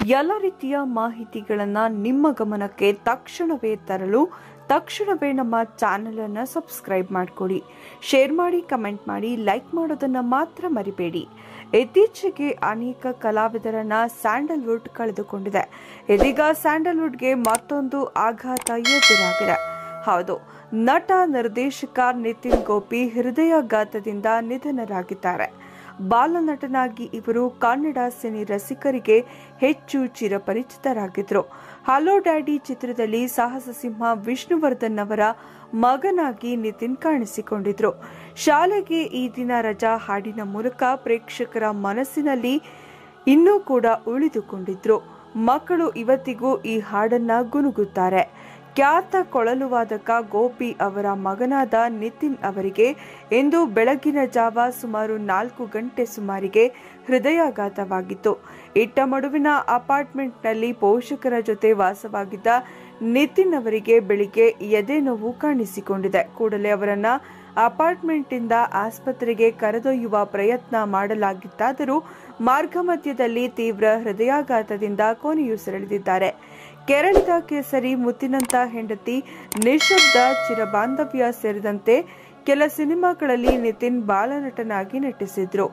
ಎಲ್ಲ ರೀತಿಯ ಮಾಹಿತಿಗಳನ್ನ ನಿಮ್ಮ ಗಮನಕ್ಕೆ ತಕ್ಷಣವೇ ತರಲು ತಕ್ಷಣವೇ ನಮ್ಮ ಚಾನೆಲ್ ಅನ್ನ ಸಬ್ಸ್ಕ್ರೈಬ್ ಮಾಡಿಕೊಡಿ ಶೇರ್ ಮಾಡಿ ಕಮೆಂಟ್ ಮಾಡಿ ಲೈಕ್ ಮಾಡೋದನ್ನ ಮಾತ್ರ ಮರಿಬೇಡಿ ಇತ್ತೀಚೆಗೆ ಅನೇಕ ಕಲಾವಿದರನ್ನ ಸ್ಯಾಂಡಲ್ವುಡ್ ಕಳೆದುಕೊಂಡಿದೆ ಇದೀಗ ಸ್ಯಾಂಡಲ್ವುಡ್ಗೆ ಮತ್ತೊಂದು ಆಘಾತ ಎದುರಾಗಿದೆ ಹೌದು ನಟ ನಿರ್ದೇಶಕ ನಿತಿನ್ ಗೋಪಿ ಹೃದಯಾಘಾತದಿಂದ ನಿಧನರಾಗಿದ್ದಾರೆ ಬಾಲನಟನಾಗಿ ಇವರು ಕನ್ನಡ ಸಿನಿ ರಸಿಕರಿಗೆ ಹೆಚ್ಚು ಚಿರಪರಿಚಿತರಾಗಿದ್ರು ಹಲೋ ಡ್ಯಾಡಿ ಚಿತ್ರದಲ್ಲಿ ಸಾಹಸ ಸಿಂಹ ವಿಷ್ಣುವರ್ಧನ್ ಅವರ ಮಗನಾಗಿ ನಿತಿನ್ ಕಾಣಿಸಿಕೊಂಡಿದ್ರು ಶಾಲೆಗೆ ಈ ದಿನ ರಜಾ ಹಾಡಿನ ಮೂಲಕ ಪ್ರೇಕ್ಷಕರ ಮನಸ್ಸಿನಲ್ಲಿ ಇನ್ನೂ ಕೂಡ ಉಳಿದುಕೊಂಡಿದ್ರು ಮಕ್ಕಳು ಇವತ್ತಿಗೂ ಈ ಹಾಡನ್ನ ಗುನುಗುತ್ತಾರೆ ಖ್ಯಾತ ಕೊಳಲು ವಾದಕ ಗೋಪಿ ಅವರ ಮಗನಾದ ನಿತಿನ್ ಅವರಿಗೆ ಇಂದು ಬೆಳಗಿನ ಜಾವ ಸುಮಾರು ನಾಲ್ಕು ಗಂಟೆ ಸುಮಾರಿಗೆ ಹೃದಯಾಘಾತವಾಗಿತ್ತು ಇಟ್ಟ ಮಡುವಿನ ಅಪಾರ್ಟ್ಮೆಂಟ್ನಲ್ಲಿ ಪೋಷಕರ ಜೊತೆ ವಾಸವಾಗಿದ್ದ ನಿತಿನ್ ಅವರಿಗೆ ಬೆಳಿಗ್ಗೆ ಎದೆ ನೋವು ಕಾಣಿಸಿಕೊಂಡಿದೆ ಕೂಡಲೇ ಅವರನ್ನ ಅಪಾರ್ಟ್ಮೆಂಟ್ನಿಂದ ಆಸ್ಪತ್ರೆಗೆ ಕರೆದೊಯ್ಯುವ ಪ್ರಯತ್ನ ಮಾಡಲಾಗಿತ್ತಾದರೂ ಮಾರ್ಗ ಮಧ್ಯದಲ್ಲಿ ತೀವ್ರ ಹೃದಯಾಘಾತದಿಂದ ಕೊನೆಯುಸಿರೆಳೆದಿದ್ದಾರೆ ಕೆರಳಿದ ಕೇಸರಿ ಮುತ್ತಿನಂತ ಹೆಂಡತಿ ನಿಶಬ್ದ ಚಿರಬಾಂಧವ್ಯ ಸೇರಿದಂತೆ ಕೆಲ ಸಿನಿಮಾಗಳಲ್ಲಿ ನಿತಿನ್ ಬಾಲನಟನಾಗಿ ನಟಿಸಿದ್ರು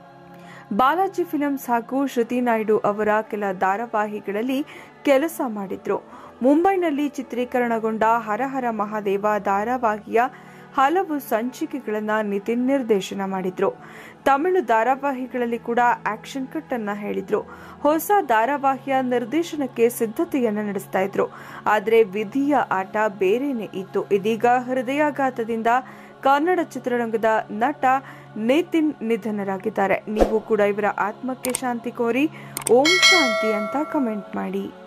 ಬಾಲಾಜಿ ಫಿಲ್ಮ್ಸ್ ಹಾಗೂ ಶ್ರುತಿ ನಾಯ್ಡು ಅವರ ಕೆಲ ಧಾರಾವಾಹಿಗಳಲ್ಲಿ ಕೆಲಸ ಮಾಡಿದ್ರು ಮುಂಬೈನಲ್ಲಿ ಚಿತ್ರೀಕರಣಗೊಂಡ ಹರಹರ ಮಹಾದೇವ ಧಾರಾವಾಹಿಯ ಹಲವು ಸಂಚಿಕೆಗಳನ್ನ ನಿತಿನ್ ನಿರ್ದೇಶನ ಮಾಡಿದ್ರು ತಮಿಳು ಧಾರಾವಾಹಿಗಳಲ್ಲಿ ಕೂಡ ಆಕ್ಷನ್ ಕಟ್ ಅನ್ನ ಹೇಳಿದ್ರು ಹೊಸ ಧಾರಾವಾಹಿಯ ನಿರ್ದೇಶನಕ್ಕೆ ಸಿದ್ಧತೆಯನ್ನ ನಡೆಸ್ತಾ ಇದ್ರು ಆದ್ರೆ ವಿಧಿಯ ಆಟ ಬೇರೆನೆ ಇತ್ತು ಇದೀಗ ಹೃದಯಾಘಾತದಿಂದ ಕನ್ನಡ ಚಿತ್ರರಂಗದ ನಟ ನಿತಿನ್ ನಿಧನರಾಗಿದ್ದಾರೆ ನೀವು ಕೂಡ ಇವರ ಆತ್ಮಕ್ಕೆ ಶಾಂತಿ ಕೋರಿ ಓಂ ಶಾಂತಿ ಅಂತ ಕಮೆಂಟ್ ಮಾಡಿ